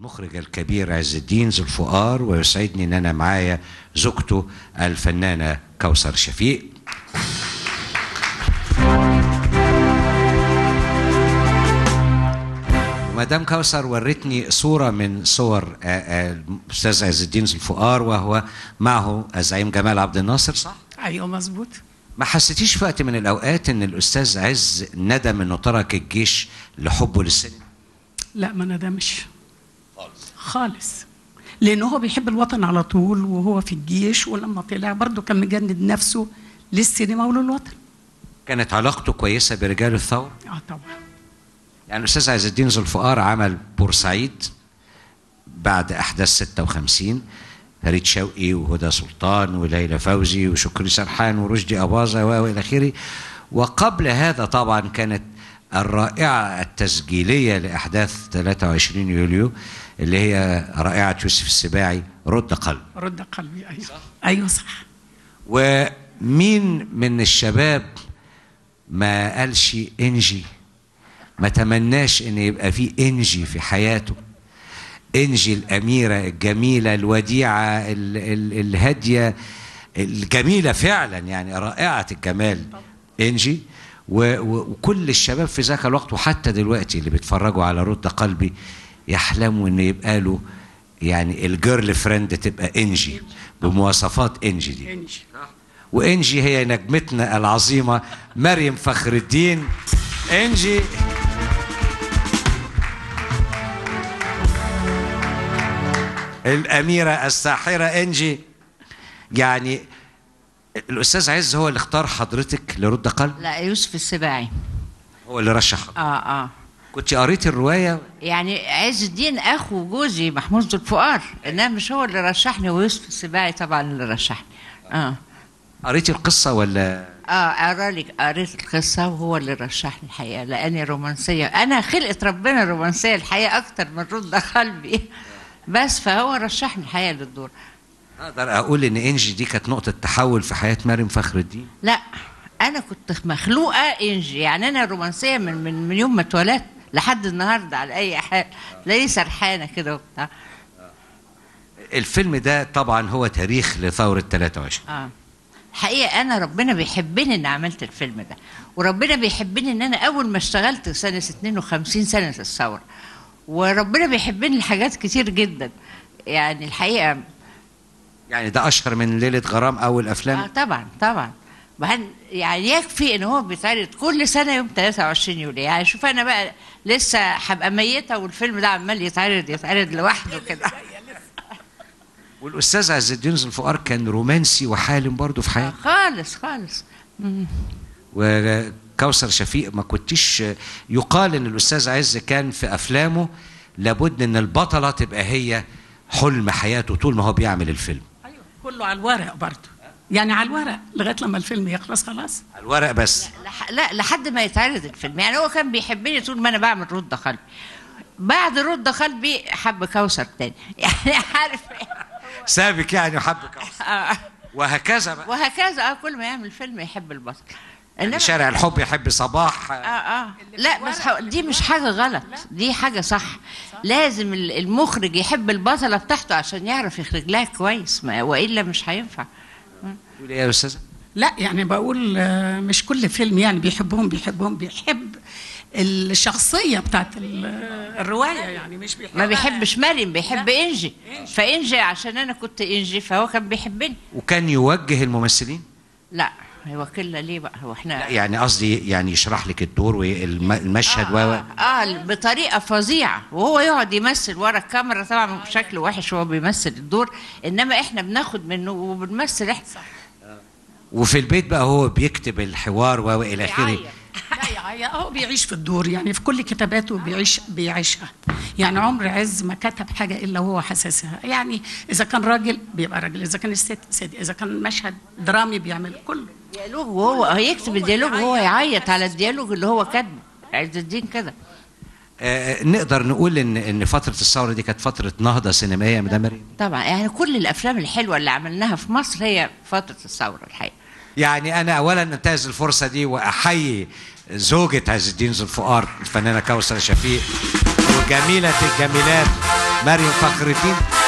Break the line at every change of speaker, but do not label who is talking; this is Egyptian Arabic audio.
المخرج الكبير عز الدين ذو الفقار ويسعدني ان انا معايا زوجته الفنانه كوثر شفيق مدام كوثر ورتني صورة من صور آه، آه، الأستاذ عز الدين ذو الفقار وهو معه الزعيم جمال عبد الناصر صح؟
ايوه مظبوط
ما حسيتيش في وقت من الأوقات إن الأستاذ عز ندم إنه ترك الجيش لحبه للسينما؟
لا ما ندمش خالص لانه هو بيحب الوطن على طول وهو في الجيش ولما طلع برضه كان مجند نفسه للسينما وللوطن
كانت علاقته كويسة برجال الثورة؟
اه طبعا
يعني الأستاذ عز الدين ذو الفقار عمل بورسعيد بعد أحداث 56 فريد شوقي وهدى سلطان وليلى فوزي وشكري سرحان ورشدي أباظة وإلى آخره وقبل هذا طبعا كانت الرائعة التسجيلية لأحداث 23 يوليو اللي هي رائعة يوسف السباعي رد قلب
رد قلبي ايوه صح. ايوه صح
ومين من الشباب ما قالش انجي ما تمناش ان يبقى في انجي في حياته انجي الاميره الجميله الوديعه ال ال الهاديه الجميله فعلا يعني رائعه الجمال انجي و- و- وكل الشباب في ذاك الوقت وحتى دلوقتي اللي بيتفرجوا على رد قلبي يحلموا ان يبقى له يعني الجيرل فريند تبقى انجي بمواصفات انجي دي
انجي
وانجي هي نجمتنا العظيمه مريم فخر الدين انجي الاميره الساحره انجي يعني الاستاذ عز هو اللي اختار حضرتك لرد قلب
لا يوسف السباعي
هو اللي رشح حضرتك
اه اه
كنت قريتي الروايه
يعني عز الدين اخو جوزي محمود ذو الفقار انما مش هو اللي رشحني ويوسف السباعي طبعا اللي رشحني اه
قريتي القصه ولا
اه قرا لي قريت القصه وهو اللي رشحني الحقيقه لاني رومانسيه انا خلقه ربنا رومانسيه الحقيقه اكتر من رد قلبي بس فهو رشحني الحقيقه للدور
اقدر اقول ان انجي دي كانت نقطه تحول في حياه مريم فخر الدين
لا انا كنت مخلوقه انجي يعني انا رومانسيه من من, من يوم ما اتولدت لحد النهارده على اي حال تلاقيني سرحانه كده وبتاع
الفيلم ده طبعا هو تاريخ لثوره 23
اه الحقيقه انا ربنا بيحبني ان عملت الفيلم ده وربنا بيحبني ان انا اول ما اشتغلت سنه 52 سنه الثوره وربنا بيحبني لحاجات كتير جدا يعني الحقيقه
يعني ده اشهر من ليله غرام او الافلام
اه طبعا طبعا وبعدين يعني يكفي ان هو بيتعرض كل سنه يوم 23 يوليو يعني شوف انا بقى لسه هبقى ميته والفيلم ده عمال يتعرض يتعرض لوحده كده
والاستاذ عز الدين ذو الفقار كان رومانسي وحالم برضه في حياته
خالص خالص مم.
وكوثر شفيق ما كنتيش يقال ان الاستاذ عز كان في افلامه لابد ان البطله تبقى هي حلم حياته طول ما هو بيعمل الفيلم
ايوه كله على الورق برضه يعني على الورق لغايه لما الفيلم يخلص خلاص
الورق بس
لح- لا لحد ما يتعرض الفيلم يعني هو كان بيحبني طول ما انا بعمل رد قلبي بعد رد قلبي حب كوثر تاني يعني عارف
سابك يعني وحب كوثر
آه.
وهكذا بقى
وهكذا اه كل ما يعمل فيلم يحب البطل
يعني شارع الحب يحب صباح
اه اه لا بس ح- دي مش حاجه غلط دي حاجه صح لازم ال- المخرج يحب البطله بتاعته عشان يعرف يخرج لها كويس ما والا مش هينفع
تقول ايه يا استاذه
لا يعني بقول آه، مش كل فيلم يعني بيحبهم بيحبهم بيحب الشخصيه بتاعت ال- الروايه يعني مش بيحب
ما بيحبش مريم بيحب انجي فانجي عشان انا كنت انجي فهو كان بيحبني
وكان يوجه الممثلين
لا هيوكلنا ليه بقى هو احنا
لا يعني قصدي يعني يشرح لك الدور والمشهد و
آه, اه بطريقه فظيعه وهو يقعد يمثل ورا الكاميرا طبعا بشكل وحش وهو بيمثل الدور انما احنا بناخد منه وبنمثل احنا
وفي البيت بقى هو بيكتب الحوار والى اخره
بيعيط.
لا يعني هو بيعيش في الدور يعني في كل كتاباته بيعيش بيعيشها يعني عمر عز ما كتب حاجه الا وهو حاسسها يعني اذا كان راجل بيبقى راجل اذا كان الست ست اذا كان مشهد درامي بيعمل كله
ديالوج وهو هيكتب الديالوج وهو يعيط على الديالوج اللي هو كاتبه عز الدين كده
آه نقدر نقول ان ان فتره الثوره دي كانت فتره نهضه سينمائيه يا مدام مريم
طبعا يعني كل الافلام الحلوه اللي عملناها في مصر هي فتره الثوره الحقيقه
يعني انا اولا انتهز الفرصه دي واحيي زوجة عز الدين ذو الفقار الفنانه كوثر شفيق وجميله الجميلات مريم فخر الدين